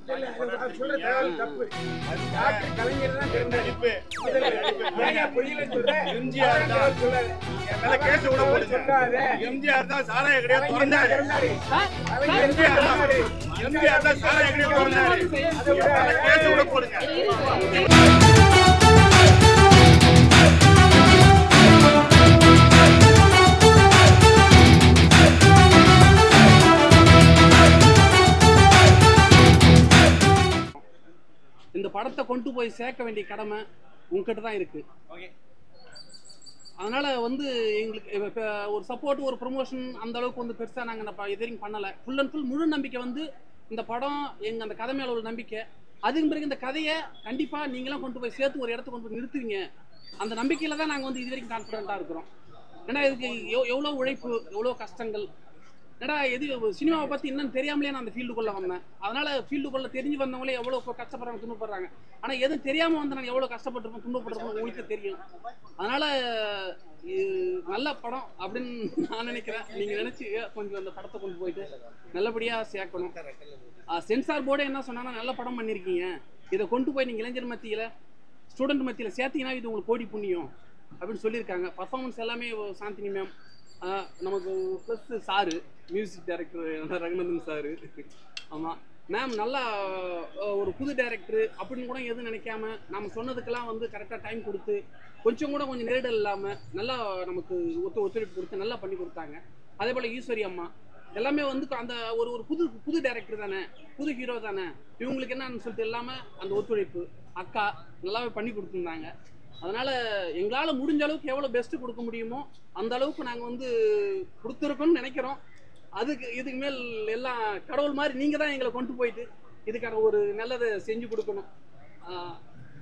இல்ல, அது சொல்ற தகவல் தப்பு. அது டாக்டர் கலைஞர் தான் தெரிந்தாரு. முதல்ல. ஏன் ஏன் பொய்யில சொல்ற? எம்ஜிஆர் தான். தகவல் சொல்லாத. என் மேல கேஸ் விட போடுங்க. சொல்லாத. எம்ஜிஆர் தான் சாராய கடையை கலைஞர் தான் திறந்தாரு. திறந்தாரு. கலைஞர் எம்ஜிஆர் தான் தான். திறந்தாரு. எம்ஜிஆர் தான் சாராய கடையை திறந்தாரு. அதை விட என் மேல கேஸ் விட போடுங்க. இந்த படத்தை கொண்டு போய் சேர்க்க வேண்டிய கடமை உங்ககிட்ட தான் இருக்கு அதனால வந்து எங்களுக்கு இப்ப- இப்ப ஒரு சப்போர்ட் ஒரு ப்ரொமோஷன் அந்த அளவுக்கு வந்து பெருசா நாங்க இந்த ப- இது வரைக்கும் பண்ணல ஃபுல் அண்ட் ஃபுல் முழு நம்பிக்கை வந்து இந்த படம் எங்க அந்த கதை மேல ஒரு நம்பிக்கை அதுக்கு பிறகு இந்த கதையை கண்டிப்பா நீங்களாம் கொண்டு போய் சேர்த்து ஒரு இடத்துக்கு கொண்டு போய் நிறுத்துவீங்க அந்த நம்பிக்கையில தான் நாங்க வந்து இது வரைக்கும் கான்ஃபிடண்டா இருக்கிறோம் ஏன்னா இதுக்கு எவ்- எவ்வளவு உழைப்பு எவ்வளவு கஷ்டங்கள் ஏன்னா எது சினிமாவை பத்தி இன்னும் தெரியாமலே நான் அந்த ஃபீல்டுக்குள்ள வந்தேன் அதனால ஃபீல்டுக்குள்ள தெரிஞ்சு வந்தவங்களே எவ்வளவு இப்ப கஷ்டப்படுறாங்க துன்பப்படுறாங்க ஆனா எதுவும் தெரியாம வந்து நான் எவ்வளவு கஷ்டப்பட்டிருப்பேன் துன்பப்பட்டிருப்பேன் உங்களுக்கு தெரியும் அதனால இது நல்ல படம் அப்படின்னு நான் நினைக்கிறேன் நீங்க நினைச்சு கொஞ்சம் அந்த படத்தை கொண்டு போயிட்டு நல்லபடியா சேர்க்கணும் சென்சார் போர்டே என்ன சொன்னாங்கன்னா நல்ல படம் பண்ணிருக்கீங்க இதை கொண்டு போய் நீங்க இளைஞர் மத்தியில ஸ்டூடெண்ட் மத்தியில சேர்த்தீங்கன்னா இது உங்களுக்கு கோடி புண்ணியம் அப்படின்னு சொல்லியிருக்காங்க பர்ஃபார்மன்ஸ் எல்லாமே சாந்தினி மேம் நமக்கு plus sir music director Ranganathan sir ஆமாம் மேம் நல்லா அஹ், ஒரு புது டைரக்டர் அப்படின்னு கூட எதுவும் நினைக்காம நம்ம சொன்னதுக்கெல்லாம் வந்து கரெக்டாக டைம் கொடுத்து கொஞ்சம் கூட கொஞ்சம் நெருடல் இல்லாமல் நல்லா நமக்கு ஒத்து ஒத்துழைப்பு கொடுத்து நல்லா பண்ணி கொடுத்தாங்க அதே போல் ஈஸ்வரி அம்மா எல்லாமே வந்து அந்த ஒரு ஒரு புது புது டைரக்டர் தானே புது ஹீரோ தானே இவங்களுக்கு என்னன்னு சொல்லிட்டு எல்லாமே அந்த ஒத்துழைப்பு அக்கா நல்லாவே பண்ணி கொடுத்துருந்தாங்க அதனால எங்களால முடிஞ்ச அளவுக்கு எவ்வளவு பெஸ்ட் கொடுக்க முடியுமோ அந்த அளவுக்கு நாங்க வந்து கொடுத்துருக்கோம்னு நினைக்கிறோம் அதுக்கு இதுக்கு மேல் எல்லாம் கடவுள் மாதிரி நீங்க தான் எங்களை கொண்டு போயிட்டு இதுக்கான ஒரு நல்லதை செஞ்சு கொடுக்கணும் ஆஹ்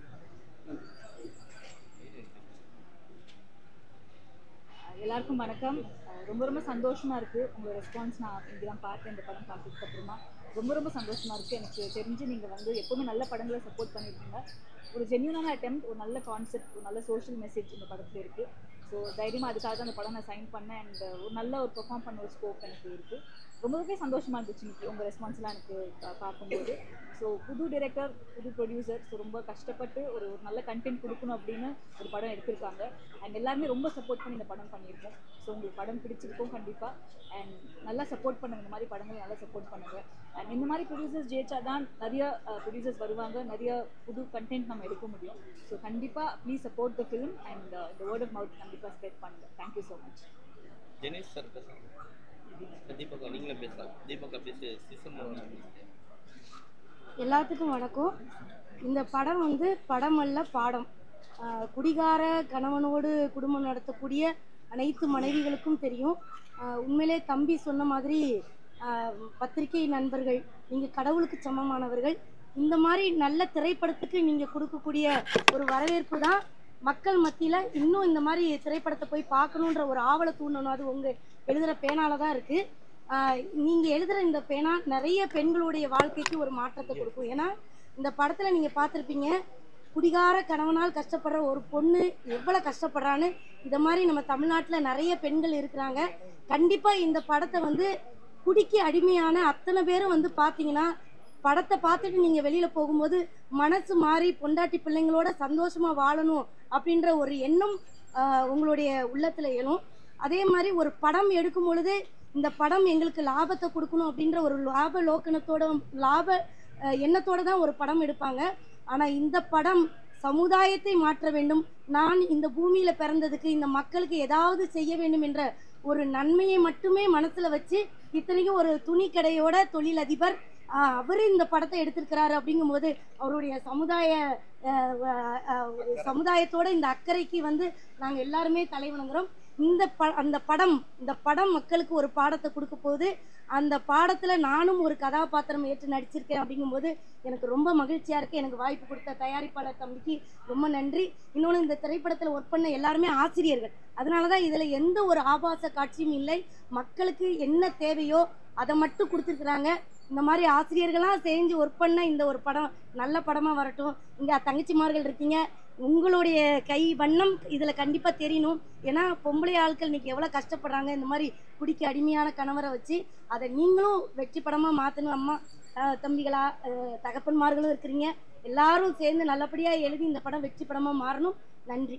எல்லாருக்கும் வணக்கம் அஹ் ரொம்ப ரொம்ப சந்தோஷமா இருக்கு உங்களோட ரெஸ்பான்ஸ் நான் இங்கே தான் பார்த்தேன் இந்த படம் பார்த்ததுக்கு அப்புறமா ரொம்ப ரொம்ப சந்தோஷமா இருக்கு எனக்கு தெரிஞ்சு நீங்க வந்து எப்பவுமே நல்ல படங்களை சப்போர்ட் பண்ணிருக்கீங்க ஒரு ஜென்யூனான அட்டெம்ப்ட் ஒரு நல்ல கான்செப்ட் ஒரு நல்ல சோஷியல் மெசேஜ் இந்த படத்துல இருக்கு ஸோ தைரியமா அதுக்காக தான் அந்த படம் நான் சைன் பண்ணேன் அண்ட் ஒரு நல்ல ஒரு பெர்ஃபார்ம் பண்ண ஒரு ஸ்கோப் எனக்கு இருக்கு ரொம்பவே சந்தோஷமா இருந்துச்சு இன்னைக்கு உங்க ரெஸ்பான்ஸ்லாம் எனக்கு பா- பார்க்கும்போது ஸோ புது டைரக்டர் புது ப்ரொடியூசர் ஸோ ரொம்ப கஷ்டப்பட்டு ஒரு ஒரு நல்ல கண்டென்ட் கொடுக்கணும் அப்படின்னு ஒரு படம் எடுத்திருக்காங்க அண்ட் எல்லாருமே ரொம்ப சப்போர்ட் பண்ணி இந்த படம் பண்ணியிருக்கோம் ஸோ உங்களுக்கு படம் பிடிச்சிருக்கும் கண்டிப்பாக அண்ட் நல்லா சப்போர்ட் பண்ணுங்க இந்த மாதிரி படங்கள் நல்லா சப்போர்ட் பண்ணுங்க அண்ட் இந்த மாதிரி ப்ரொடியூசர்ஸ் ஜெயிச்சா தான் நிறைய ப்ரொடியூசர்ஸ் வருவாங்க நிறைய புது கண்டென்ட் நம்ம எடுக்க முடியும் ஸோ கண்டிப்பாக please support the film and இந்த வேர்ட் ஆஃப் மவுத் கண்டிப்பாக ஸ்ப்ரெட் பண்ணுங்க thank you so much Jenesh sir பேசலாம் தீபக்கா நீங்களும் பேசலாம் தீபக்கா பேசி சீசன் எல்லாத்துக்கும் வணக்கம் இந்த படம் வந்து படம் அல்ல பாடம் ஆஹ் குடிகார கணவனோடு குடும்பம் நடத்தக்கூடிய அனைத்து மனைவிகளுக்கும் தெரியும் ஆஹ் உண்மையிலே தம்பி சொன்ன மாதிரி ஆஹ் பத்திரிகை நண்பர்கள் நீங்கள் கடவுளுக்கு சமமானவர்கள் இந்த மாதிரி நல்ல திரைப்படத்துக்கு நீங்கள் கொடுக்கக்கூடிய ஒரு வரவேற்பு தான் மக்கள் மத்தியில் இன்னும் இந்த மாதிரி திரைப்படத்தை போய் பார்க்கணுன்ற ஒரு ஆவலை தூண்டணும் அது உங்கள் எழுதுகிற பேனால தான் இருக்குது நீங்கள் எழுதுகிற இந்த பேனா நிறைய பெண்களுடைய வாழ்க்கைக்கு ஒரு மாற்றத்தை கொடுக்கும் ஏன்னா இந்த படத்தில் நீங்கள் பார்த்துருப்பீங்க குடிகார கணவனால் கஷ்டப்படுற ஒரு பொண்ணு எவ்வளோ கஷ்டப்படுறான்னு இதை மாதிரி நம்ம தமிழ்நாட்டில் நிறைய பெண்கள் இருக்கிறாங்க கண்டிப்பாக இந்த படத்தை வந்து குடிக்கு அடிமையான அத்தனை பேரும் வந்து பார்த்தீங்கன்னா படத்தை பார்த்துட்டு நீங்கள் வெளியில் போகும்போது மனசு மாறி பொண்டாட்டி பிள்ளைங்களோட சந்தோஷமாக வாழணும் அப்படின்ற ஒரு எண்ணம் ஆஹ், உங்களுடைய உள்ளத்தில் எழும் அதே மாதிரி ஒரு படம் எடுக்கும் பொழுது இந்த படம் எங்களுக்கு லாபத்தை கொடுக்கணும் அப்படின்ற ஒரு லாப லோக்கணத்தோட லாப அஹ், எண்ணத்தோட தான் ஒரு படம் எடுப்பாங்க ஆனால் இந்த படம் சமுதாயத்தை மாற்ற வேண்டும் நான் இந்த பூமியில பிறந்ததுக்கு இந்த மக்களுக்கு ஏதாவது செய்ய வேண்டும் என்ற ஒரு நன்மையை மட்டுமே மனசுல வச்சு இத்தனைக்கும் ஒரு துணி கடையோட தொழிலதிபர் ஆஹ், அவரு இந்த படத்தை எடுத்திருக்கிறாரு அப்படிங்கும்போது அவருடைய சமுதாய ஆஹ், ஆஹ், ஒரு சமுதாயத்தோட இந்த அக்கறைக்கு வந்து நாங்க எல்லாருமே தலை வணங்குறோம் இந்த ப அந்த படம் இந்த படம் மக்களுக்கு ஒரு பாடத்தை கொடுக்க போகுது அந்த பாடத்துல நானும் ஒரு கதாபாத்திரம் ஏற்று நடிச்சிருக்கேன் அப்படிங்கும்போது எனக்கு ரொம்ப மகிழ்ச்சியா இருக்கு எனக்கு வாய்ப்பு கொடுத்த தயாரிப்பாளர் தம்பிக்கு ரொம்ப நன்றி இன்னொன்று இந்த திரைப்படத்துல ஒர்க் பண்ண எல்லாருமே ஆசிரியர்கள் அதனாலதான் இதுல எந்த ஒரு ஆபாச காட்சியும் இல்லை மக்களுக்கு என்ன தேவையோ அதை மட்டும் கொடுத்துருக்குறாங்க இந்த மாதிரி ஆசிரியர்களாம் செஞ்சு ஒர்க் பண்ண இந்த ஒரு படம் நல்ல படமா வரட்டும் இங்க தங்கச்சிமார்கள் இருக்கீங்க உங்களுடைய கை வண்ணம் இதுல கண்டிப்பா தெரியணும் ஏன்னா பொம்பளை ஆட்கள் இன்னைக்கு எவ்வளவு கஷ்டப்படுறாங்க இந்த மாதிரி குடிக்க அடிமையான கணவரை வச்சு அதை நீங்களும் வெற்றி படமா மாத்தணும் அம்மா அஹ், தம்பிகளா அஹ், தகப்பன்மார்களும் இருக்கிறீங்க எல்லாரும் சேர்ந்து நல்லபடியாக எழுதி இந்த படம் வெற்றி படமாக மாறணும் நன்றி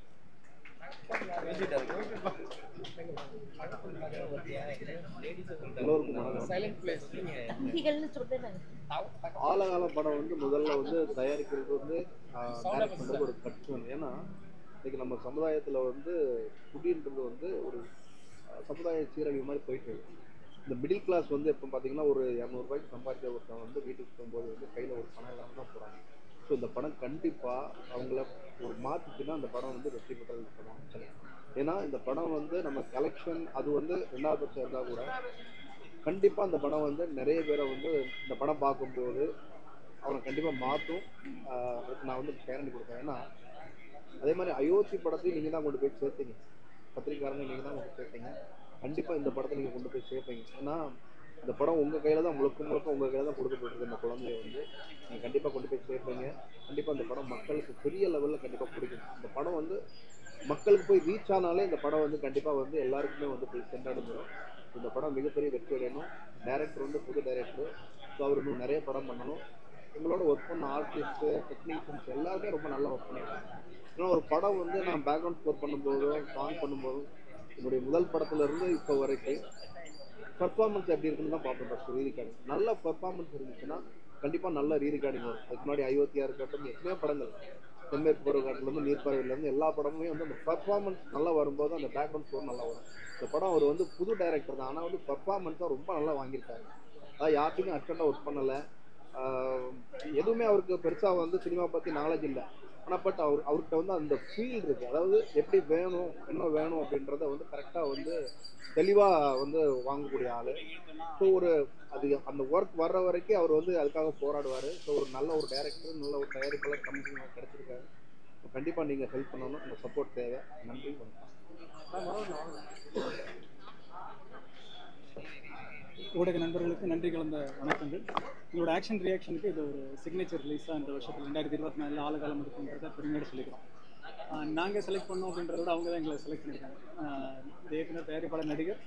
எல்லோருக்கும் வணக்கம் தம்பிகள்னு சொல்றேன் ஆலகால படம் வந்து முதல்ல வந்து தயாரிக்கிறது வந்து ஆஹ், direct பண்றது ஒரு கஷ்டம் ஏன்னா இன்னைக்கு நம்ம சமுதாயத்துல வந்து குடின்றது வந்து ஒரு ஆஹ், சமுதாய சீரழிவு மாதிரி போயிட்டு இருக்கு இந்த மிடில் கிளாஸ் வந்து இப்போ பார்த்தீங்கன்னா ஒரு இரநூறுபாய்க்கு சம்பாதிச்ச ஒருத்தன் வந்து வீட்டுக்கு போகும்போது வந்து கையில் ஒரு பணம் இல்லாமல் தான் போகிறாங்க ஸோ இந்த படம் கண்டிப்பாக அவங்கள ஒரு மாற்றிச்சுன்னா அந்த படம் வந்து வெற்றி பெற்றது படம் சரி ஏன்னா இந்த படம் வந்து நம்ம கலெக்ஷன் அது வந்து ரெண்டாவது பட்சம் இருந்தால் கூட கண்டிப்பாக அந்த படம் வந்து நிறைய பேரை வந்து இந்த படம் பார்க்கும்போது அவனை கண்டிப்பாக மாற்றும் நான் வந்து கேரண்டி கொடுப்பேன் ஏன்னா அதே மாதிரி அயோத்தி படத்தையும் நீங்கள் தான் கொண்டு போய் சேர்த்தீங்க பத்திரிக்காரங்க நீங்கள் தான் கொண்டு சேர்த்தீங்க கண்டிப்பாக இந்த படத்தை நீங்கள் கொண்டு போய் சேர்ப்பீங்க ஏன்னா இந்த படம் உங்கள் கையில் தான் முழுக்க முழுக்க உங்கள் கையில் தான் கொடுக்கப்பட்டிருக்கு இந்த குழந்தைய வந்து நீங்கள் கண்டிப்பாக கொண்டு போய் சேர்ப்பீங்க கண்டிப்பாக இந்த படம் மக்களுக்கு பெரிய லெவலில் கண்டிப்பாக பிடிக்கும் இந்த படம் வந்து மக்களுக்கு போய் ரீச் ஆனாலே இந்த படம் வந்து கண்டிப்பாக வந்து எல்லாருக்குமே வந்து போய் சென்றடைஞ்சிடும் இந்த படம் மிகப்பெரிய வெற்றி அடையணும் டேரக்டர் வந்து புது டேரக்டர் ஸோ அவர் இன்னும் நிறைய படம் பண்ணணும் எங்களோட ஒர்க் பண்ண ஆர்டிஸ்ட்டு டெக்னீஷியன்ஸ் எல்லாருமே ரொம்ப நல்லா ஒர்க் பண்ணியிருக்காங்க ஏன்னா ஒரு படம் வந்து நான் பேக்ரவுண்ட் ஸ்கோர் பண்ணும்போதும் சாங் பண்ணும்போதும் என்னுடைய முதல் படத்துல இருந்து இப்போ வரைக்கும் பர்ஃபார்மன்ஸ் எப்படி இருக்குன்னு தான் பார்ப்பேன் ஃபஸ்ட் ரீ ரெக்கார்டிங் நல்ல பர்ஃபார்மன்ஸ் இருந்துச்சுன்னா கண்டிப்பாக நல்ல ரீ ரெக்கார்டிங் வரும் அதுக்கு முன்னாடி அயோத்தியா இருக்கட்டும் எத்தனையோ படங்கள் தென்மேற்கு பருவகாட்டிலேருந்து நீர்ப்பறவையிலேருந்து எல்லா படமுமே வந்து அந்த பர்ஃபார்மன்ஸ் நல்லா வரும்போது அந்த பேக்ரவுண்ட் ஸ்கோர் நல்லா வரும் இந்த படம் அவர் வந்து புது டைரக்டர் தான் ஆனால் வந்து பர்ஃபார்மன்ஸாக ரொம்ப நல்லா வாங்கியிருக்காரு அதாவது யார்ட்டுமே அர்ஜென்ட்டாக ஒர்க் பண்ணலை எதுவுமே அவருக்கு பெருசாக வந்து சினிமா பற்றி நாலேஜ் இல்லை ஆனால் பட் அவர் அவர்கிட்ட வந்து அந்த ஃபீல் இருக்குது அதாவது எப்படி வேணும் என்ன வேணும் அப்படின்றத வந்து கரெக்டாக வந்து தெளிவாக வந்து வாங்கக்கூடிய ஆள் ஸோ ஒரு அது அந்த ஒர்க் வர்ற வரைக்கும் அவர் வந்து அதுக்காக போராடுவார் ஸோ ஒரு நல்ல ஒரு டைரக்டர் நல்ல ஒரு தயாரிப்பாளர் கம்பெனி கிடச்சிருக்காரு கண்டிப்பாக நீங்கள் ஹெல்ப் பண்ணணும் உங்கள் சப்போர்ட் தேவை நன்றி வணக்கம் ஊடக நண்பர்களுக்கு நன்றி கலந்த வணக்கங்கள் உங்களோட ஆக்ஷன் ரியாக்ஷனுக்கு இது ஒரு சிக்னேச்சர் ரிலீஸாக இந்த வருஷத்தில் ரெண்டாயிரத்தி இருபத்தி நாலில் ஆளுகாலம் இருக்குன்றத பெருமையோடு சொல்லிக்கிறோம் நாங்கள் செலக்ட் பண்ணோம் அப்படின்றத விட அவங்க தான் எங்களை செலக்ட் பண்ணியிருக்காங்க ஆஹ் இந்த இயக்குனர் தயாரிப்பாளர் நடிகர்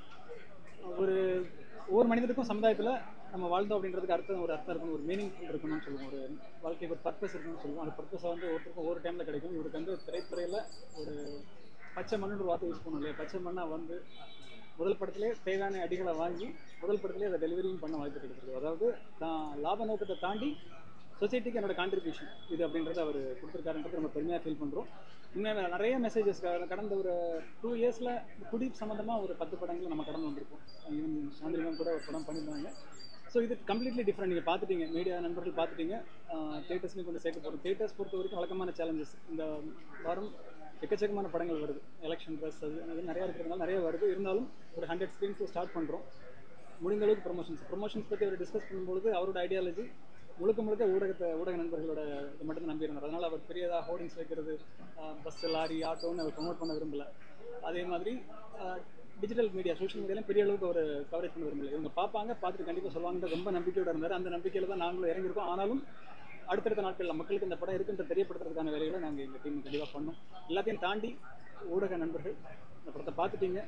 ஒரு ஒவ்வொரு மனிதனுக்கும் சமுதாயத்தில் நம்ம வாழ்ந்தோம் அப்படின்றதுக்கு அர்த்தம் ஒரு அர்த்தம் இருக்கணும் ஒரு மீனிங் இருக்கணும்னு சொல்லுவோம் ஒரு வாழ்க்கைக்கு ஒரு பர்பஸ் இருக்கணும்னு சொல்லுவோம் அந்த பர்பஸை வந்து ஒருத்தருக்கும் ஒவ்வொரு டைமில் கிடைக்கும் இவருக்கு வந்து திரைத்துறையில் ஒரு பச்சை மண்ணுன்ற ஒரு வார்த்தை யூஸ் பண்ணணும் இல்லையா பச்சை மண்ணா வந்து முதல் படத்திலே தேவையான அடிகளை வாங்கி முதல் படத்திலே அதை டெலிவரியும் பண்ண வாய்ப்பு கிடைச்சிருக்கு அதாவது நான் லாப நோக்கத்தை தாண்டி சொசைட்டிக்கு என்னோட கான்ட்ரிபியூஷன் இது அப்படின்றத அவர் கொடுத்துருக்காருன்றது நம்ம பெருமையாக ஃபீல் பண்ணுறோம் உண்மையாக நிறைய மெசேஜஸ் கடந்த ஒரு டூ இயர்ஸில் குடி சம்மந்தமாக ஒரு பத்து படங்கள் நம்ம கடந்து வந்திருக்கோம் ஈவன் சாந்திரிமன் கூட ஒரு படம் பண்ணியிருந்தாங்க ஸோ இது கம்ப்ளீட்லி டிஃப்ரெண்ட் நீங்கள் பார்த்துட்டீங்க மீடியா நண்பர்கள் பார்த்துட்டீங்க தேட்டர்ஸ்லையும் கொஞ்சம் சேர்க்க போகிறோம் தேட்டர்ஸ் பொறுத்த வரைக்கும் வழக்கமான சேலஞ்சஸ் இந்த வாரம் எக்கச்சக்கமான படங்கள் வருது எலெக்ஷன் ப்ளஸ் அது அது நிறையா இருக்கிறதுனால நிறைய வருது இருந்தாலும் ஒரு ஹண்ட்ரட் ஸ்க்ரீன்ஸில் ஸ்டார்ட் பண்ணுறோம் முடிந்த அளவுக்கு ப்ரொமோஷன்ஸ் ப்ரொமோஷன்ஸ் பற்றி அவர் டிஸ்கஸ் பண்ணும்பொழுது அவரோட ஐடியாலஜி முழுக்க முழுக்க ஊடகத்தை ஊடக நண்பர்களோட இதை மட்டும் தான் நம்பியிருந்தார் அதனால் அவர் பெரியதாக ஹோர்டிங்ஸ் வைக்கிறது பஸ் லாரி ஆட்டோன்னு அவர் ப்ரொமோட் பண்ண விரும்பல அதே மாதிரி டிஜிட்டல் மீடியா சோஷியல் மீடியாலையும் பெரிய அளவுக்கு ஒரு கவரேஜ் பண்ண விரும்பல இவங்க பார்ப்பாங்க பார்த்துட்டு கண்டிப்பாக சொல்லுவாங்க ரொம்ப நம்பிக்கையோட இருந்தார் அந்த நம்பிக்கையில் தான் நாங்களும் இறங்கியிருக்கோம் ஆனாலும் அடுத்தடுத்த நாட்களில் மக்களுக்கு இந்த படம் இருக்குன்ற தெரியப்படுத்துறதுக்கான வேலைகளை நாங்கள் எங்கள் டீம் கண்டிப்பாக பண்ணோம் எல்லாத்தையும் தாண்டி ஊடக நண்பர்கள் இந்த படத்தை பார்த்துட்டீங்க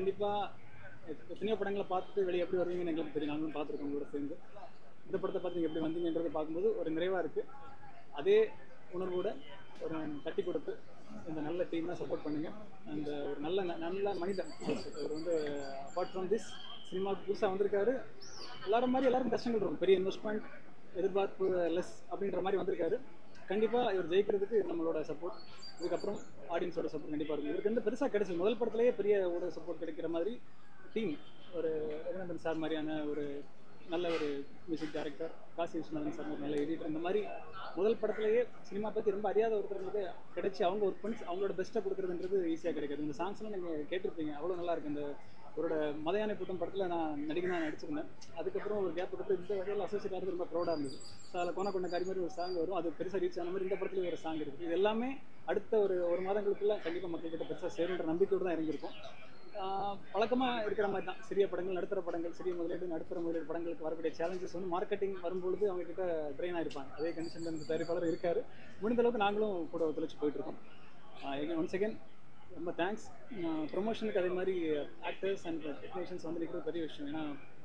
கண்டிப்பாக எத்தனையோ படங்களை பார்த்துட்டு வெளியே எப்படி வருவீங்கன்னு எங்களுக்கு தெரியும் நாங்களும் பார்த்துருக்கோம் உங்களோட சேர்ந்து இந்த படத்தை பார்த்து நீங்க எப்படி வந்தீங்கன்றதை பார்க்கும்போது ஒரு நிறைவாக இருக்குது அதே உணர்வோட ஒரு தட்டி கொடுத்து இந்த நல்ல டீம்லாம் சப்போர்ட் பண்ணுங்க அந்த ஒரு நல்ல ந- நல்ல மனிதன் அவர் வந்து அப்பார்ட் ஃப்ரம் திஸ் சினிமாவுக்கு புதுசாக வந்திருக்காரு எல்லாரும் மாதிரி எல்லாரும் கஷ்டங்கள் இருக்கும் பெரிய இன்வெஸ்ட்மெண்ட் எதிர்பார்ப்பு லெஸ் அப்படின்ற மாதிரி வந்திருக்காரு கண்டிப்பாக இவர் ஜெயிக்கிறதுக்கு நம்மளோட சப்போர்ட் இதுக்கப்புறம் ஆடியன்ஸோட சப்போர்ட் கண்டிப்பாக இருக்கும் இவருக்கு வந்து பெருசாக கிடைச்சது முதல் படத்துலேயே பெரிய ஊடக சப்போர்ட் கிடைக்கிற மாதிரி டீம் ஒரு ரகுநந்தன் சார் மாதிரியான ஒரு நல்ல ஒரு music director Kasi Viswanathan sir ஒரு நல்ல எடிட்டர் இந்த மாதிரி முதல் படத்துலேயே சினிமா பற்றி ரொம்ப அறியாத ஒருத்தருக்கு கிடைச்சி அவங்க ஒர்க் பண்ணி அவங்களோட பெஸ்ட்டை கொடுக்குறதுன்றது ஈஸியாக கிடைக்காது இந்த சாங்ஸ்லாம் நீங்கள் கேட்டிருப்பீங்க அவ்வளோ நல்லா இருக்கு இந்த அவரோட மதையானை கூட்டம் படத்தில் நான் நடிகனாக நடிச்சிருந்தேன் அதுக்கப்புறம் ஒரு கேப் கொடுத்து இந்த வகையில் அசோசியேட் ஆகிறது ரொம்ப ப்ரௌடாக இருந்தது ஸோ அதில் கொண்ட கொண்ட காரி மாதிரி ஒரு சாங் வரும் அது பெருசாக ரீச் ஆன மாதிரி இந்த படத்துலேயும் ஒரு சாங் இருக்குது இது எல்லாமே அடுத்த ஒரு ஒரு மாதங்களுக்குள்ள கண்டிப்பாக மக்கள்கிட்ட பெருசாக சேருன்ற நம்பிக்கையோடு தான் இறங்கியிருக்கும் வழக்கமாக இருக்கிற மாதிரி தான் சிறிய படங்கள் நடுத்தர படங்கள் சிறிய முதலீடு நடுத்தர முதலீடு படங்களுக்கு வரக்கூடிய சேலஞ்சஸ் வந்து மார்க்கெட்டிங் வரும்பொழுது அவங்க கிட்ட ட்ரெயின் ஆயிருப்பாங்க அதே கண்டிஷனில் இந்த தயாரிப்பாளர் இருக்காரு முடிந்த அளவுக்கு நாங்களும் கூட ஒத்துழைச்சு போயிட்டு இருக்கோம் எகன் ஒன்ஸ் அகேன் ரொம்ப தேங்க்ஸ் ப்ரொமோஷனுக்கு அதே மாதிரி ஆக்டர்ஸ் அண்ட் டெக்னீஷியன்ஸ் வந்து நிற்கிறது பெரிய விஷயம் ஏன்னா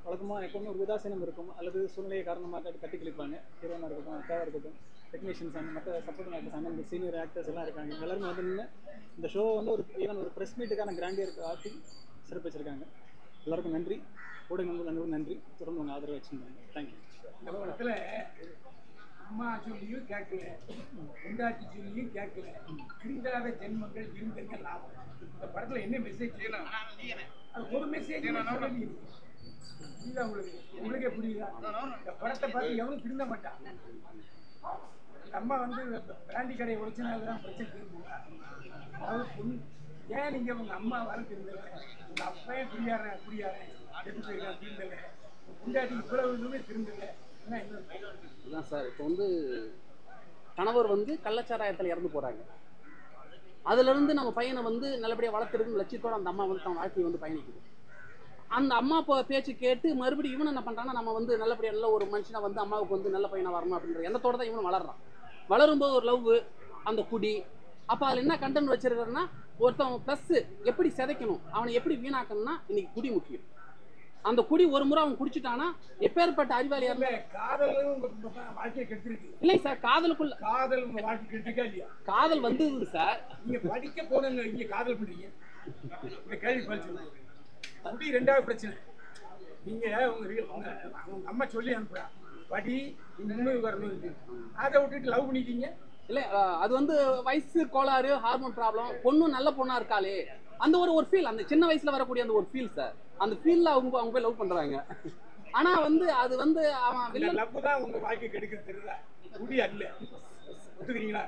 வழக்கமாக எப்பவுமே ஒரு உதாசீனம் இருக்கும் அல்லது சூழ்நிலையை காரணமாக காட்டி கட்டி கிழிப்பாங்க ஹீரோனாக இருக்கட்டும் அக்காவாக இருக்கட்டும் டெக்னீஷியன்ஸ் அண்ட் மற்ற supporting actors and senior actors எல்லாம் இருக்காங்க எல்லாருமே வந்து நின்று இந்த ஷோ வந்து ஒரு ஈவன் ஒரு ப்ரெஸ் மீட்டுக்கான கிராண்டியர் ஆட்டி சிறப்பிச்சிருக்காங்க எல்லாருக்கும் நன்றி ஊடக நண்பர்களுக்கும் நன்றி தொடர்ந்து உங்கள் ஆதரவு வச்சுருந்தாங்க தேங்க்யூ இந்த படத்துல அம்மா சொல்லியும் கேட்கல பொண்டாட்டி சொல்லியும் கேட்கல திருந்தாத ஜென்மங்கள் இருந்தங்க லாபம் இந்த படத்துல என்ன மெசேஜ் அது ஒரு மெசேஜ் புரியுதா உங்களுக்கு உங்களுக்கே புரியுதா இந்த படத்தை பார்த்து எவனும் திருந்த மாட்டான் இந்த அம்மா வந்து பிராண்டி கடையை உடைச்சனால தான் பிரச்சனை திரும்புங்க அதாவது பொண்ணு ஏன் நீங்க உங்க அம்மா வர திருந்தல உங்க அப்பவே புரியாத புரியாத எப்படி போயிருக்கான் திருந்தல பொண்டாட்டி இவ்வளவு இதுவுமே திருந்தல என்ன இன்னும் அதான் சார் இப்போ வந்து கணவர் வந்து கள்ளச்சாராயத்தில் இறந்து போகிறாங்க அதுலேருந்து நம்ம பையனை வந்து நல்லபடியாக வளர்த்துருக்குன்னு லட்சியத்தோட அந்த அம்மா வந்து தன் வாழ்க்கையை வந்து பயணிக்குது அந்த அம்மா இப்போ பேச்சு கேட்டு மறுபடியும் இவன் என்ன பண்ணுறான்னா நம்ம வந்து நல்லபடியாக நல்ல ஒரு மனுஷனை வந்து அம்மாவுக்கு வந்து நல்ல பையனாக வரணும் அப்படின்ற எண்ணத்தோட தான் இவனும் வளர்றான் வளரும்போது ஒரு லவ் அந்த குடி அப்போ அதில் என்ன கண்டென்ட் வச்சிருக்காருன்னா ஒருத்தன் ப்ளஸ் எப்படி சிதைக்கணும் அவனை எப்படி வீணாக்கணும்னா இன்னைக்கு குடி முக்கியம் அந்த குடி ஒரு முறை அவன் குடிச்சிட்டானா எப்பேற்பட்ட அறிவாளியா இல்ல இருந்தா காதலும் உங்க உங்க வாழ்க்கையை கெடுத்திருக்கு இல்லை சார் காதலுக்குள்ள காதல் உங்க வாழ்க்கை கெடுத்திருக்கா இல்லையா காதல் வந்தது சார் நீங்க படிக்க போனவங்க இங்க காதல் பண்றீங்க இந்த கேள்வி படிச்சு அப்படி ரெண்டாவது பிரச்சனை நீங்க உங்க வீ- உங்க உங்க அம்மா சொல்லி அனுப்புறா படி நீ முன்னுக்கு வரணும் அதை விட்டுட்டு லவ் பண்ணிட்டீங்க இல்ல அஹ், அது வந்து வயசு கோளாறு ஹார்மோன் ப்ராப்ளம் பொண்ணும் நல்ல பொண்ணா இருக்காளே அந்த ஒரு ஒரு ஃபீல் அந்த சின்ன வயசுல வரக்கூடிய அந்த ஒரு ஃபீல் சார் அந்த ஃபீல்ல அவங்க அவங்க போய் லவ் பண்றாங்க ஆனா வந்து அது வந்து அவன் இந்த வில்லன் லவ் தான் உங்க வாழ்க்கை கெடுக்கிறது தெரியுதா குடி அல்ல ஒத்துக்கிறீங்களா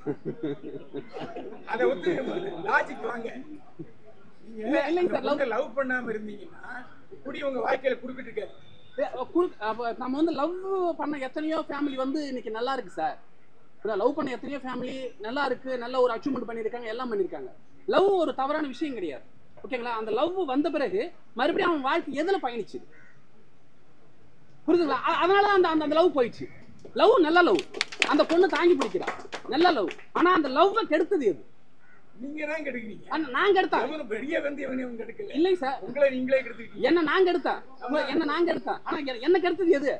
அதை ஒத்து லாஜிக் வாங்க இல்ல, இல்லைங்க சார், love- லவ் பண்ணாம இருந்தீங்கன்னா குடி உங்க வாழ்க்கையில குறுக்கிட்டு இருக்காது அஹ், குறு- அப்ப நம்ம வந்து லவ் பண்ண எத்தனையோ ஃபேமிலி வந்து இன்னைக்கு நல்லா இருக்கு சார் லவ் பண்ண எத்தனையோ ஃபேமிலி நல்லா இருக்கு நல்ல ஒரு அச்சீவ்மெண்ட் பண்ணியிருக்காங்க எல்லாம் பண்ணியிருக்காங்க லவ் ஒரு தவறான விஷயம் கிடையாது ஓகேங்களா அந்த லவ் வந்த பிறகு மறுபடியும் அவன் வாழ்க்கை எதுல பயணிச்சு புரியுதுங்களா அ- அதனால தான் அந்த அந்த அந்த லவ் போயிடுச்சு லவ் நல்ல லவ் அந்த பொண்ணு தாங்கி பிடிக்கிறா நல்ல லவ் ஆனா அந்த லவ் கெடுத்தது எது நீங்க தான் கெடுக்கிறீங்க ஆனா, நாங்க எடுத்தோம் அவனு பெரிய வந்து இவனையும் கெடுக்கல இல்லைங்க சார் உங்களை நீங்களே கெடுத்துக்கிட்டீங்க என்ன நாங்க எடுத்தேன் உங்க- என்ன நாங்க எடுத்தேன் ஆனா எ- என்ன கெடுத்தது எது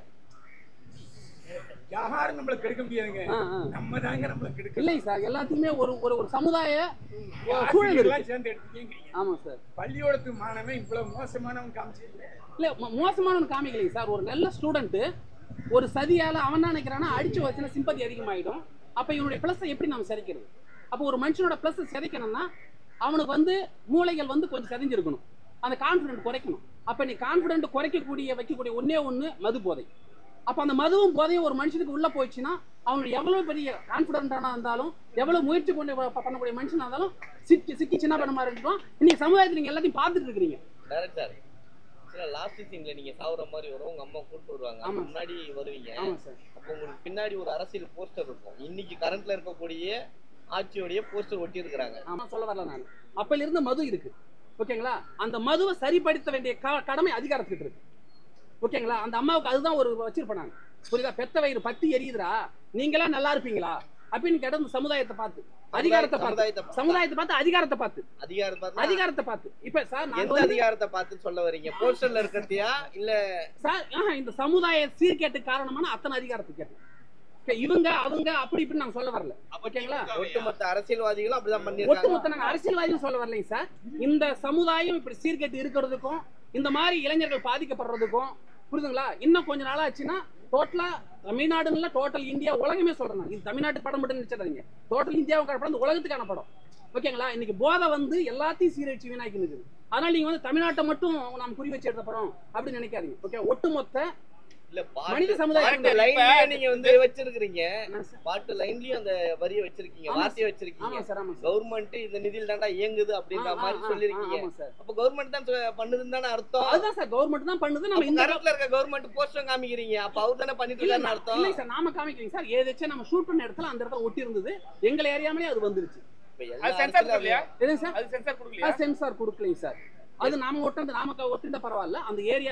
யாரும் நம்மள கெடுக்க முடியாதுங்க ஆ, ஆ. நம்ம தாங்க நம்மள கெடுக்க இல்லைங்க சார் எல்லாத்தையுமே ஒரு ஒரு ஒரு சமுதாய ஒரு சூழல் ஆசிரியர்கள்லாம் இருக்கு சேர்ந்து எடுத்துக்கீங்க ஆமா சார் பள்ளியோடத்து மாணவன் இவ்வளவு மோசமானவன் காமிச்சிருக்க இல்ல மோ- மோசமான காமிக்கலைங்க சார் ஒரு நல்ல ஸ்டூடெண்ட் ஒரு சதியால அவன் என்ன நினைக்கிறான்னா அடிச்சு வச்சுன்னா சிம்பதி அதிகமாயிடும் அப்ப இவனுடைய பிளஸை எப்படி நம்ம சிதைக்கிறது அப்போ ஒரு மனுஷனோட பிளஸ் சிதைக்கணும்னா அவனுக்கு வந்து மூளைகள் வந்து கொஞ்சம் சிதைஞ்சிருக்கணும் அந்த கான்ஃபிடென்ட் குறைக்கணும் அப்ப நீ கான்ஃபிடென்ட் குறைக்கக்கூடிய வைக்கக்கூடிய ஒண்ணே ஒண்ணு மது போதை அப்ப அந்த மதுவும் போதையும் ஒரு மனுஷனுக்கு உள்ள போயிடுச்சுன்னா அவனுக்கு எவ்வளவு பெரிய கான்ஃபிடென்டானா இருந்தாலும் எவ்வளவு முயற்சி கொண்டு ப- பண்ணக்கூடிய மனுஷனா இருந்தாலும் சிக்கி சிக்கி சின்ன பண்ணமா இருக்கலாம் இன்னைக்கு சமுதாயத்துல நீங்க எல்லாத்தையும் பார்த்துட்டு இருக்கிறீங்க டேரக்டர் சில லாஸ்ட் சீன்ல நீங்க சாவுற மாதிரி வரும் உங்க அம்மா கூப்பிட்டு வருவாங்க ஆமா. அப்ப முன்னாடி வருவீங்க ஆமா சார் அப்போ உங்களுக்கு பின்னாடி ஒரு அரசியல் போஸ்டர் இருக்கும் இன்னைக்கு கரண்ட்ல இருக்கக்கூடிய ஆட்சியோடைய போஸ்டர் ஒட்டி இருக்கிறாங்க ஆமா சொல்ல வரல நான் அப்பல இருந்து மது இருக்கு ஓகேங்களா அந்த மதுவை சரிப்படுத்த வேண்டிய க- கடமை அதிகாரத்துக்கு இருக்கு ஓகேங்களா அந்த அம்மாவுக்கு அதுதான் ஒரு வச்சிருப்பேன் நான் புரியுதா பெத்த வயிறு பத்தி எரியுதுடா நீங்களா நல்லா இருப்பீங்களா அப்படின்னு கேட்ட இந்த சமுதாயத்தை பார்த்து அதிகாரத்தை பார்த்து சமுதாயத்தை பார்த்து. சமுதாயத்தை பார்த்து அதிகாரத்தை பார்த்து அதிகாரத்தை பார்த்து அதிகாரத்தை பார்த்து இப்ப சார் நாங்க எந்த வந்து அதிகாரத்தை பார்த்து சொல்ல வரீங்க போஸ்டர்ல இருக்கிறதையா இல்ல சார் ஆஹா, இந்த சமுதாய சீர்கேட்டு காரணமான அத்தனை அதிகாரத்தை கேட்டேன் Okay, இவங்க அவங்க அப்படி இப்படி நாங்க சொல்ல வரல ஓகேங்களா ஒட்டுமொத்த அரசியல்வாதிகளும் அப்படிதான் பண்ணிருக்காங்க ஒட்டுமொத்த நாங்க அரசியல்வாதியும் சொல்ல வரலைங்க சார் இந்த சமுதாயம் இப்படி சீர்கெட்டு இருக்கிறதுக்கும் இந்த மாதிரி இளைஞர்கள் பாதிக்கப்படுறதுக்கும் புரியுதுங்களா இன்னும் கொஞ்ச நாள் ஆச்சுன்னா டோட்டலா தமிழ்நாடுன்னு இல்ல டோட்டல் இந்தியா உலகமே சொல்றேன் நான். இது தமிழ்நாட்டு படம் மட்டும் நினைச்சிடாதீங்க டோட்டல் இந்தியாவுக்கான படம் இந்த உலகத்துக்கான படம் ஓகேங்களா இன்னைக்கு போதை வந்து எல்லாத்தையும் சீரழிச்சு வீணாக்கி நிற்குது அதனால நீங்க வந்து தமிழ்நாட்டை மட்டும் நாம் குறி வச்சு எடுத்த படம் அப்படின்னு நினைக்காதீங்க ஓகே ஒட்டுமொத்த இல்ல மனித பாட்டு சமுதாயம் பாட்டு லைன்லயே நீங்க வந்து வச்சிருக்கீங்க என்ன சார்? பாட்டு லைன்லயும் அந்த வரியை வச்சிருக்கீங்க ஆமா வார்த்தையை ஆமா வச்சிருக்கீங்க சார் ஆமா சார் கவர்மெண்ட் இந்த நிதியில் தாண்டா இயங்குது அப்படின்ற ஆ, ஆ, மாதிரி ஆ, சொல்லிருக்கீங்க ஆமா சார் அப்ப கவர்மெண்ட் தான் சொ- பண்ணுதுன்னு தானே அர்த்தம் அதுதான் சார் கவர்மெண்ட் தான் பண்ணுது நம்ம இந்த கரண்ட்ல இருக்க கவர்மெண்ட் போஸ்டர் காமிக்கிறீங்க அப்ப அவர் தானே பண்ணிட்டு இல்ல இருக்காருன்னு அர்த்தம் இல்ல சார் நாம காமிக்கலைங்க சார் ஏதாச்சும் நம்ம ஷூட் பண்ண இடத்துல அந்த இடத்துல ஒட்டி இருந்தது எங்களை அறியாமலே அது வந்துருச்சு இப்ப எல்லா அது சென்சார் அரசியல்வாதியும் இல்லையா எதுங்க சார் அது சென்சார் கொடுக்கலையா அது சென்சார் கொடுக்கலைங்க சார் அது நாம ஒட்டுறது நாம ஒட்டிருந்தா பரவாயில்ல அந்த ஏரியாவுல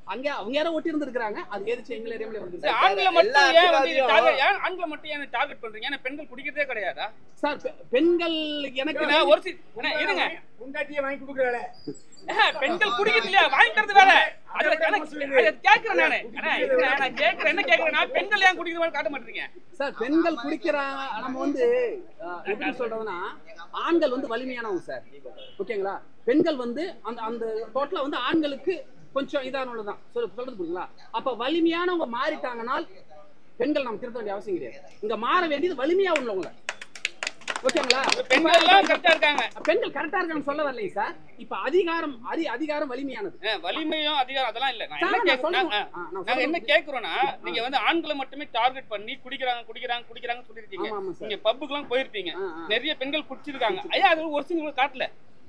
அங்க அவங்க யாரோ ஒட்டி இருந்திருக்காங்க அது எதிர்த்து எங்களை ஏரியாவிலே வந்து சரி, ஆண்களை மட்டும் ஏன் வந்து இது target- ஏன் ஆண்களை மட்டும் ஏன் டார்கெட் பண்றீங்க ஏன்னா பெண்கள் குடிக்கிறதே கிடையாதா சார் பெ- பெண்கள் எனக்கு ஏன்னா ஒரு சி- அண்ணா, இருங்க பொண்டாட்டியை வாங்கி கொடுக்குறாள ஏன் பெண்கள் குடிக்கிறது இல்லையா வாங்கி தரது வேற அதுல எனக்கு- அதை கேக்குறேன் நானு அண்ணா, இருங்க, நான் கேக்குறேன் என்ன கேக்குறேன்னா பெண்கள் ஏன் குடிக்கிற மாதிரி காட்ட மாட்டீங்க சார் பெண்கள் குடிக்கிறாங்க நம்ம வந்து அஹ், எப்படி சொல்றதுன்னா ஆண்கள் வந்து வலிமையானவங்க சார் ஓகேங்களா பெண்கள் வந்து அந்த அந்த டோட்டலா வந்து ஆண்களுக்கு கொஞ்சம் இதானவங்க தான் சொல் சொல்றது புரியுங்களா அப்ப வலிமையானவங்க மாறிட்டாங்கனால் பெண்கள் நம்ம திருத்த வேண்டிய அவசியம் கிடையாது இங்க மாற வேண்டியது வலிமையா உள்ளவங்க ஓகேங்களா பெண்கள் எல்லாம் கரெக்டா இருக்காங்க பெண்கள் கரெக்டா இருக்காங்க சொல்ல வரலைங்க சார் இப்ப அதிகாரம் அதி அதிகாரம் வலிமையானது ஏன் வலிமையும் அதிகாரம் அதெல்லாம் இல்ல நான் சார், என்ன நான் கேக்குறேன் சொல்றது- நான், ஆ, நான் நாங்க சொல்றது- என்ன கேக்குறோம்னா நீங்க வந்து ஆண்களை மட்டுமே டார்கெட் பண்ணி குடிக்கிறாங்க குடிக்கிறாங்க குடிக்கிறாங்கன்னு சொல்லிருக்கீங்க ஆமா, ஆமா சார். நீங்க பப்புக்குலாம் போயிருப்பீங்க ஆ, ஆ. நிறைய பெண்கள் குடிச்சிருக்காங்க ஐயா அது ஒரு சிங்க காட்டல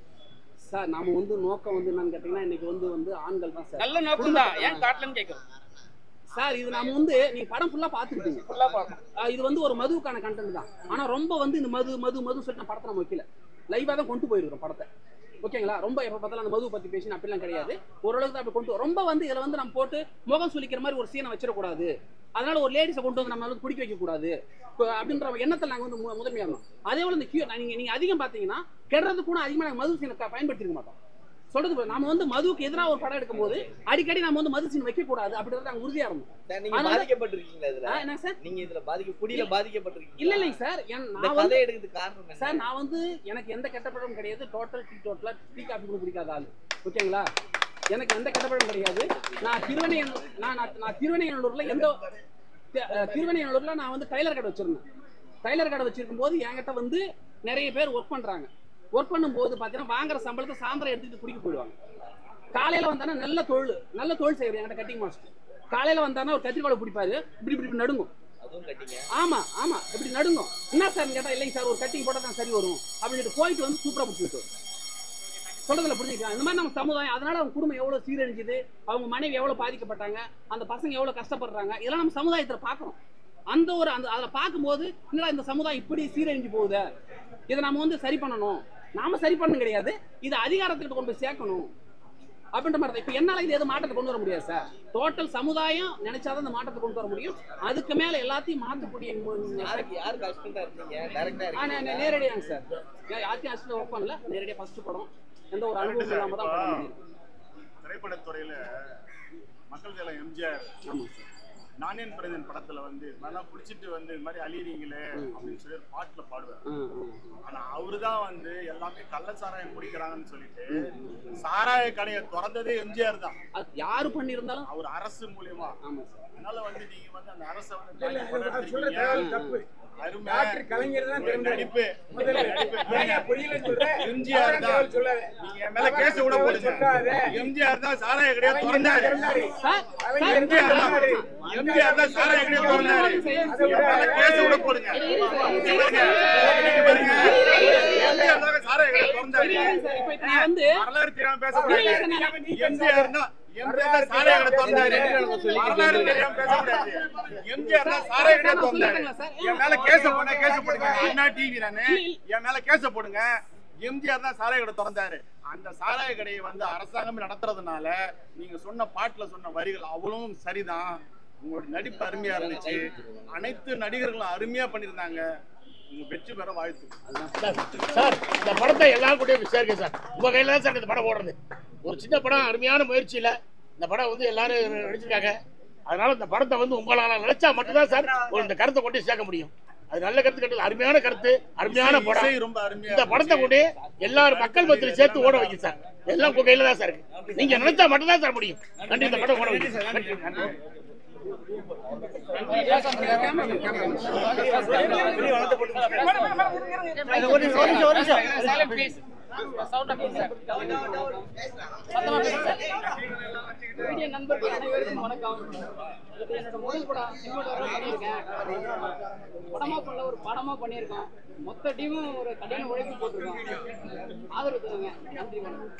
சார் நாம வந்து நோக்கம் வந்து என்னன்னு கேட்டீங்கன்னா இன்னைக்கு வந்து வந்து ஆண்கள் தான் சார் நல்ல நோக்கம் தான் ஏன் காட்டலன்னு கேக்குறோம் சார் இது நாம வந்து நீங்க படம் ஃபுல்லா பாத்துருப்பீங்க ஃபுல்லா பார்க்கணும் ஆஹ் இது வந்து ஒரு மதுவுக்கான கண்டென்ட் தான் ஆனா ரொம்ப வந்து இந்த மது மது மது சொல்லிட்டு நான் படத்தை நம்ம வைக்கல லைவா தான் கொண்டு போயிருக்கோம் படத்தை ஓகேங்களா ரொம்ப எப்ப பார்த்தாலும் அந்த மது பத்தி பேசி அப்படிலாம் கிடையாது ஓரளவுக்கு தான் அப்படி கொண்டு ரொம்ப வந்து இதுல வந்து நம்ம போட்டு முகம் சுளிக்கிற மாதிரி ஒரு சீனை வச்சிடக்கூடாது அதனால ஒரு லேடிஸை கொண்டு வந்து நம்ம வந்து குடிக்க வைக்க கூடாது இப்போ அப்படின்ற எண்ணத்தில் நாங்கள் வந்து மு- முதன்மையா இருந்தோம் அதே போல இந்த கியூ நீங்க நீங்க அதிகம் பார்த்தீங்கன்னா கெடுறதுக்கு கூட அதிகமாக நாங்கள் மது சீனை பயன்படுத்திருக்க மாட்டோம் சொல்றது புரியுது. நாம வந்து மதுவுக்கு எதிராக ஒரு படம் எடுக்கும்போது அடிக்கடி நம்ம வந்து மது சீன் வைக்க கூடாது அப்படின்றத நாங்கள் உறுதியா இருந்தோம் சார், நீங்க அதனால- பாதிக்கப்பட்டிருக்கீங்களா இதுல ஆ, என்ன சார் நீங்க இதுல பாதிக்க குடியில பாதிக்கப்பட்டிருக்கீங்க இல்ல இல்லைங்க சார் என் இந்த நான் வந்து கதை எடுக்கிறதுக்கு காரணம் என்ன சார் நான் வந்து எனக்கு எந்த கெட்ட பழமும் கிடையாது டோட்டல் டீ டோட்டலா டீ காஃபி கூட பிடிக்காத ஆள் ஓகேங்களா எனக்கு எந்த கெட்ட பழமும் கிடையாது நான் திருவனையனூர் நான் நான் நான் திருவனையனூர்ல எந்த தி- அஹ், திருவனையனூர்ல நான் வந்து டைலர் கடை வச்சிருந்தேன் டைலர் கடை வச்சிருக்கும் போது என்கிட்ட வந்து நிறைய பேர் ஒர்க் பண்றாங்க ஒர்க் பண்ணும்போது பார்த்தீங்கன்னா வாங்குற சம்பளத்தை சாயந்தரம் எடுத்துட்டு குடிக்க போயிடுவாங்க காலையில வந்தானா நல்ல தொழில் நல்ல தொழில் செய்யறது என்கிட்ட கட்டிங் மாஸ்டர் காலையில வந்தானா ஒரு கத்திரிக்கோலை பிடிப்பாரு இப்படி இப்படி இப்படி நடுங்கும் அதுவும் கட்டிங்க ஆமா ஆமா இப்படி நடுங்கும் என்ன சார் கேட்டா இல்லைங்க சார் ஒரு கட்டிங் போட்டா தான் சரி வரும் அப்படின்னு போயிட்டு வந்து சூப்பரா பிடிச்சி சொல்றதுல புரிஞ்சுக்கலாம் இந்த மாதிரி நம்ம சமுதாயம் அதனால அவங்க குடும்பம் எவ்வளவு சீரழிஞ்சுது அவங்க மனைவி எவ்வளவு பாதிக்கப்பட்டாங்க அந்த பசங்க எவ்வளவு கஷ்டப்படுறாங்க இதெல்லாம் நம்ம சமுதாயத்துல பார்க்கறோம் அந்த ஒரு அந்த அதில் பார்க்கும்போது என்னடா இந்த சமுதாயம் இப்படி சீரழிஞ்சு போகுது இதை நம்ம வந்து சரி பண்ணணும் நாம சரி பண்ணணும் கிடையாது இதை அதிகாரத்துக்கிட்ட கொண்டு போய் சேர்க்கணும் அப்படின்ற மாதிரி தான். இப்ப என்னால இது எதுவும் மாற்றத்தை கொண்டு வர முடியாது சார் டோட்டல் சமுதாயம் நினைச்சாதான் இந்த மாற்றத்தை கொண்டு வர முடியும் அதுக்கு மேல எல்லாத்தையும் மாற்றக்கூடிய மு- யாருக்கு யாருக்கு அசிஸ்டண்டா இருந்தீங்க டைரக்டா ஆ, நே- நே- நேரடியாங்க சார் நான் யார்த்தையும் அசிஸ்டன்ட் ஒர்க் பண்ணல நேரடியாக ஃபர்ஸ்ட் படம் எந்த ஒரு அனுபவம் இல்லாம தான் படம் பண்ணியிருக்கேன் திரைப்படத்துறையில மக்கள் தலைவர் எம்ஜிஆர் ஆமாம் சார் நானேன் பிரதன் படத்துல வந்து இது மாதிரிலாம் குடிச்சிட்டு வந்து இது மாதிரி அழியறீங்களே அப்படின்னு சொல்லி ஒரு பாட்டுல பாடுவார் ஆ, ஆ, ஆனா அவருதான் வந்து எல்லாமே கள்ள சாராயம் குடிக்கிறாங்கன்னு சொல்லிட்டு சாராய கடையை திறந்ததே எம்ஜிஆர் தான் அது யாரு பண்ணியிருந்தாலும் அவர் அரசு மூலியமா ஆமாம் சார் அதனால வந்து நீங்க வந்து அந்த அரசை வந்து இல்ல, தாக்கி கொண்டு அது சொல்ற இருக்கீங்க. தகவல் தப்பு அருமை டாக்டர் கலைஞர் தான் உங்களுடைய தெரிந்தார். நடிப்பு முதல்ல நடிப்பு ஏங்க புரியலன்னு சொல்ற? எம்ஜிஆர் தவறான தகவல் தான் சொல்லாத. நீங்க என் மேல கேஸ் விட தவறான போடுங்க சொல்லாத. எம்ஜிஆர் தான் சாராய கடையை கலைஞர் தான் திறந்தாரு திறந்தாரு. சார் கலைஞர் தான் எம்ஜிஆர் தான் திறந்தாரு. எம்ஜிஆர் தான் சாராய கடையை திறந்தாரு அதை என் மேல விட கேஸ் விட போடுங்க நீங்க பாருங்க. நீங்க பாருங்க. எம்ஜிஆர் தான் சாராய கடையை திறந்தாரு சார் இப்போ இப்போ நான் வந்து வரலாறு தெரியாம பேசக்கூடாது இல்ல, சார், நான் எம்ஜிஆர் தான் எம்ஜிஆர் தான் சாராய கடை திறந்தாரு வரலாறு தெரியாம பேசக்கூடாது எம்ஜிஆர் தான் சாராய கடை திறந்தாரு என் மேல கேஸ போடுங்க கேஸ போடுங்க அண்ணா டிவி நானு என் மேல கேஸ போடுங்க எம்ஜிஆர் தான் சாராய கடை திறந்தாரு அந்த சாராய கடையை வந்து அரசாங்கம் நடத்துறதுனால நீங்க சொன்ன பாட்டுல சொன்ன வரிகள் அவ்வளவும் சரிதான் உங்களோட நடிப்பு அருமையா இருந்துச்சு அனைத்து நடிகர்களும் அருமையா பண்ணியிருந்தாங்க உங்க வெற்றி பெற வாழ்த்து சார் இந்த படத்தை எல்லாரும் கூட விசாரிக்க சார் உங்க கையில தான் சார் இந்த படம் ஓடுறது ஒரு சின்ன படம் அருமையான முயற்சியில இந்த படம் வந்து எல்லாரும் நடிச்சிருக்காங்க அதனால இந்த படத்தை வந்து உங்களால நினைச்சா மட்டும்தான் சார் ஒரு இந்த கருத்தை கொண்டு போய் சேர்க்க முடியும் அது நல்ல கருத்து கட்டு அருமையான கருத்து அருமையான இசை- படம் இசை ரொம்ப அருமையா இந்த படத்தை கொண்டு எல்லாரும் மக்கள் மத்தியில் சேர்த்து ஓட வைக்கும் சார் எல்லாம் உங்க கையில தான் சார் இருக்கு நீங்க நினைச்சா மட்டும்தான் சார் முடியும் நன்றி இந்த படம் ஓட வைக்கும் நன்றி நன்றி மீடியா நண்பர்கள் அனைவருக்கும் வணக்கம் இது என்னோட முதல் படம் சினிமாட்டோகிராஃபர் பண்ணியிருக்கேன் படமா பண்ணல ஒரு படமா பண்ணியிருக்கோம் மொத்த டீமும் ஒரு கடின உழைப்பு போட்டிருக்கோம் ஆதரவு தருங்க நன்றி வணக்கம்